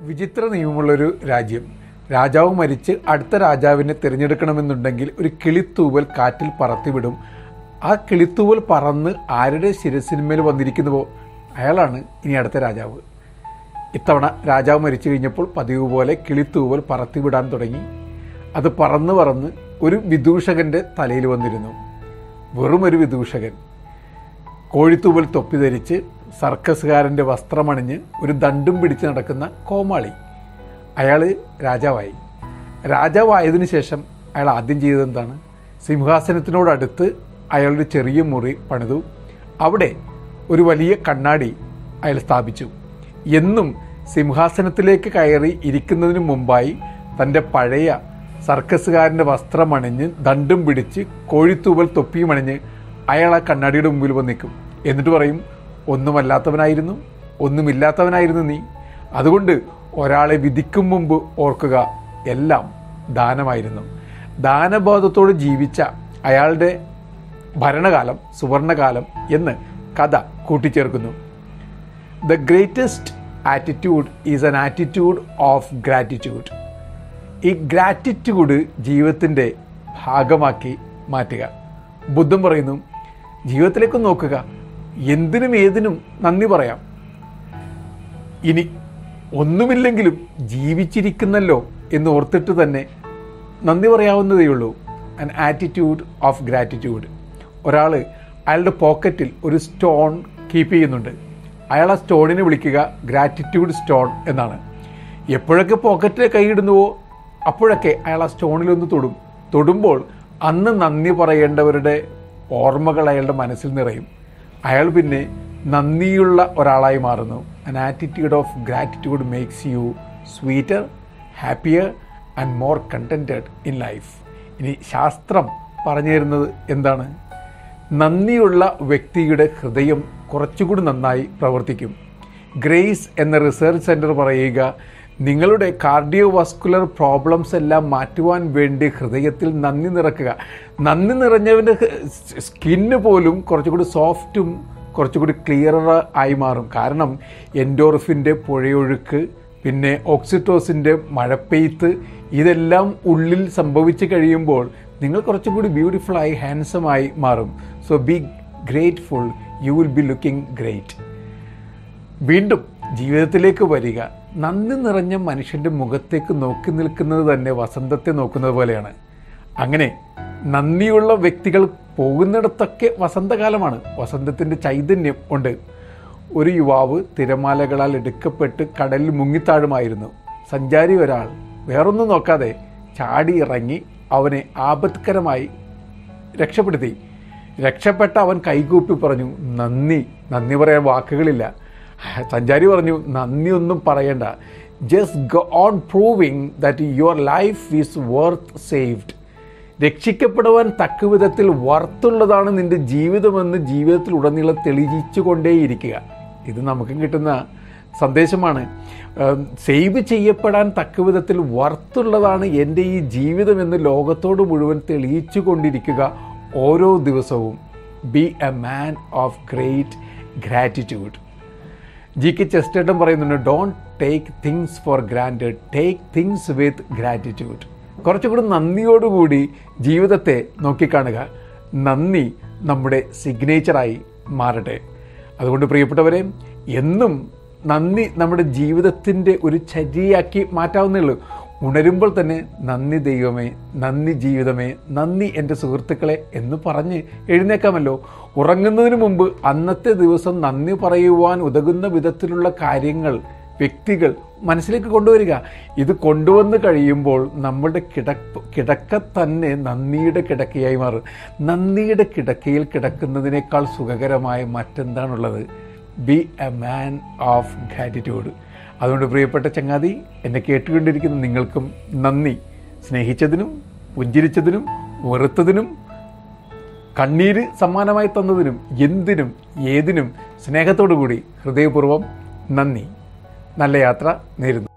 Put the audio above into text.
വിചിത്ര നിയമമുള്ളൊരു രാജ്യം രാജാവ് മരിച്ച് അടുത്ത രാജാവിനെ തിരഞ്ഞെടുക്കണമെന്നുണ്ടെങ്കിൽ ഒരു കിളിത്തൂവൽ കാറ്റിൽ പറത്തിവിടും ആ കിളിത്തൂവൽ പറന്ന് ആരുടെ ശിരസിന്മേൽ വന്നിരിക്കുന്നുവോ അയാളാണ് ഇനി അടുത്ത രാജാവ് ഇത്തവണ രാജാവ് മരിച്ചു കഴിഞ്ഞപ്പോൾ പതിവ് പോലെ കിളിത്തൂവൽ പറത്തിവിടാൻ തുടങ്ങി അത് പറന്ന് പറന്ന് ഒരു വിദൂഷകന്റെ തലയിൽ വന്നിരുന്നു വെറും ഒരു വിദൂഷകൻ കോഴിത്തൂവൽ തൊപ്പി ധരിച്ച് സർക്കസുകാരൻ്റെ വസ്ത്രമണിഞ്ഞ് ഒരു ദണ്ടും പിടിച്ച് നടക്കുന്ന കോമാളി അയാൾ രാജാവായി രാജാവായതിനു ശേഷം അയാൾ ആദ്യം ചെയ്തത് എന്താണ് സിംഹാസനത്തിനോടടുത്ത് അയാളൊരു ചെറിയ മുറി പണിതു അവിടെ ഒരു വലിയ കണ്ണാടി അയാൾ സ്ഥാപിച്ചു എന്നും സിംഹാസനത്തിലേക്ക് കയറി ഇരിക്കുന്നതിന് മുമ്പായി തൻ്റെ പഴയ സർക്കസുകാരൻ്റെ വസ്ത്രമണിഞ്ഞ് ദണ്ടും പിടിച്ച് കോഴിത്തൂവൽ തൊപ്പിയും അണിഞ്ഞ് അയാൾ ആ കണ്ണാടിയുടെ മുമ്പിൽ വന്ന് നിൽക്കും എന്നിട്ട് പറയും ഒന്നുമല്ലാത്തവനായിരുന്നു ഒന്നുമില്ലാത്തവനായിരുന്നു നീ അതുകൊണ്ട് ഒരാളെ വിധിക്കും മുമ്പ് ഓർക്കുക എല്ലാം ദാനമായിരുന്നു ദാനബോധത്തോട് ജീവിച്ച അയാളുടെ ഭരണകാലം സുവർണകാലം എന്ന് കഥ കൂട്ടിച്ചേർക്കുന്നു the greatest attitude is an attitude of gratitude ഈ ഗ്രാറ്റിറ്റ്യൂഡ് ജീവിതത്തിൻ്റെ ഭാഗമാക്കി മാറ്റുക ബുദ്ധൻ പറയുന്നു ജീവിതത്തിലേക്ക് നോക്കുക എന്തിനും ഏതിനും നന്ദി പറയാം ഇനി ഒന്നുമില്ലെങ്കിലും ജീവിച്ചിരിക്കുന്നല്ലോ എന്ന് ഓർത്തിട്ട് തന്നെ നന്ദി പറയാവുന്നതേ ഉള്ളൂ ആൻ ആറ്റിറ്റ്യൂഡ് ഓഫ് ഗ്രാറ്റിറ്റ്യൂഡ് ഒരാൾ അയാളുടെ പോക്കറ്റിൽ ഒരു സ്റ്റോൺ കീപ്പ് ചെയ്യുന്നുണ്ട് അയാൾ ആ സ്റ്റോണിനെ വിളിക്കുക ഗ്രാറ്റിറ്റ്യൂഡ് സ്റ്റോൺ എന്നാണ് എപ്പോഴൊക്കെ പോക്കറ്റിൽ കൈയിടുന്നുവോ അപ്പോഴൊക്കെ അയാൾ ആ സ്റ്റോണിലൊന്ന് തൊടും തൊടുമ്പോൾ അന്ന് നന്ദി പറയേണ്ടവരുടെ ഓർമ്മകൾ അയാളുടെ മനസ്സിൽ നിറയും അയാൾ പിന്നെ നന്ദിയുള്ള ഒരാളായി മാറുന്നു an attitude of gratitude makes you sweeter happier and more contented in life ഇനി ശാസ്ത്രം പറഞ്ഞു തരുന്നത് എന്താണ് നന്ദിയുള്ള വ്യക്തിയുടെ ഹൃദയം കുറച്ചുകൂടി നന്നായി പ്രവർത്തിക്കും ഗ്രേസ് എന്ന റിസർച്ച് സെൻറ്റർ പറയുക നിങ്ങളുടെ കാർഡിയോവാസ്കുലർ പ്രോബ്ലംസ് എല്ലാം മാറ്റുവാൻ വേണ്ടി ഹൃദയത്തിൽ നന്ദി നിറക്കുക നന്ദി നിറഞ്ഞവൻ്റെ സ്കിന്ന് പോലും കുറച്ചുകൂടി സോഫ്റ്റും കുറച്ചുകൂടി ക്ലിയറർ ആയി മാറും കാരണം എൻഡോർഫിൻ്റെ പുഴയൊഴുക്ക് പിന്നെ ഓക്സിറ്റോസിൻ്റെ മഴപ്പെയ്ത്ത് ഇതെല്ലാം ഉള്ളിൽ സംഭവിച്ചു കഴിയുമ്പോൾ നിങ്ങൾ കുറച്ചും കൂടി ബ്യൂട്ടിഫുള്ളായി ഹാൻസമായി മാറും so be grateful you will be looking great വീണ്ടും ജീവിതത്തിലേക്ക് വരിക നന്ദി നിറഞ്ഞ മനുഷ്യൻ്റെ മുഖത്തേക്ക് നോക്കി നിൽക്കുന്നത് തന്നെ വസന്തത്തെ നോക്കുന്നത് പോലെയാണ് അങ്ങനെ നന്ദിയുള്ള വ്യക്തികൾ പോകുന്നിടത്തൊക്കെ വസന്തകാലമാണ് വസന്തത്തിൻ്റെ ചൈതന്യം ഉണ്ട് ഒരു യുവാവ് തിരമാലകളാൽ എടുക്കപ്പെട്ട് കടലിൽ മുങ്ങിത്താഴുമായിരുന്നു സഞ്ചാരി ഒരാൾ വേറൊന്നും നോക്കാതെ ചാടി ഇറങ്ങി അവനെ ആപത്കരമായി രക്ഷപ്പെടുത്തി രക്ഷപ്പെട്ട അവൻ കൈകൂപ്പി പറഞ്ഞു നന്ദി നന്ദി പറയാൻ വാക്കുകളില്ല സഞ്ചാരി പറഞ്ഞു നന്ദി ഒന്നും പറയണ്ട just go on proving that your life is worth saved രക്ഷിക്കപ്പെടുവാൻ തക്ക വിധത്തിൽ വറുത്തുള്ളതാണ് നിന്റെ ജീവിതമെന്ന് ജീവിതത്തിൽ ഉടനീളം തെളിയിച്ചു കൊണ്ടേയിരിക്കുക ഇത് നമുക്കും കിട്ടുന്ന സന്ദേശമാണ് സേവ് ചെയ്യപ്പെടാൻ തക്ക വിധത്തിൽ വറുത്തുള്ളതാണ് എൻ്റെ ഈ ജീവിതമെന്ന് ലോകത്തോട് മുഴുവൻ തെളിയിച്ചു കൊണ്ടിരിക്കുക ഓരോ ദിവസവും be a man of great gratitude G K Chesterton പറയുന്നുണ്ട് don't take things for granted take things with gratitude കുറച്ചുകൂടി നന്ദിയോടുകൂടി ജീവിതത്തെ നോക്കിക്കാണുക നന്ദി നമ്മുടെ സിഗ്നേച്ചറായി മാറട്ടെ അതുകൊണ്ട് പ്രിയപ്പെട്ടവരെ എന്നും നന്ദി നമ്മുടെ ജീവിതത്തിൻ്റെ ഒരു ചര്യയാക്കി മാറ്റാവുന്നേ ഉള്ളൂ ഉണരുമ്പോൾ തന്നെ നന്ദി ദൈവമേ നന്ദി ജീവിതമേ നന്ദി എൻ്റെ സുഹൃത്തുക്കളെ എന്ന് പറഞ്ഞ് എഴുന്നേക്കാമല്ലോ ഉറങ്ങുന്നതിന് മുമ്പ് അന്നത്തെ ദിവസം നന്ദി പറയുവാൻ ഉതകുന്ന വിധത്തിലുള്ള കാര്യങ്ങൾ വ്യക്തികൾ മനസ്സിലേക്ക് കൊണ്ടുവരിക ഇത് കൊണ്ടുവന്ന് കഴിയുമ്പോൾ നമ്മുടെ കിടപ്പ് കിടക്ക തന്നെ നന്ദിയുടെ കിടക്കയായി മാറും നന്ദിയുടെ കിടക്കയിൽ കിടക്കുന്നതിനേക്കാൾ സുഖകരമായ മറ്റെന്താണുള്ളത് be a man of gratitude അതുകൊണ്ട് പ്രിയപ്പെട്ട ചങ്ങാതി എന്നെ കേട്ടുകൊണ്ടിരിക്കുന്ന നിങ്ങൾക്കും നന്ദി സ്നേഹിച്ചതിനും പുഞ്ചിരിച്ചതിനും വെറുത്തതിനും കണ്ണീര് സമ്മാനമായി തന്നതിനും എന്തിനും ഏതിനും സ്നേഹത്തോടു കൂടി ഹൃദയപൂർവ്വം നന്ദി നല്ല യാത്ര നേരുന്നു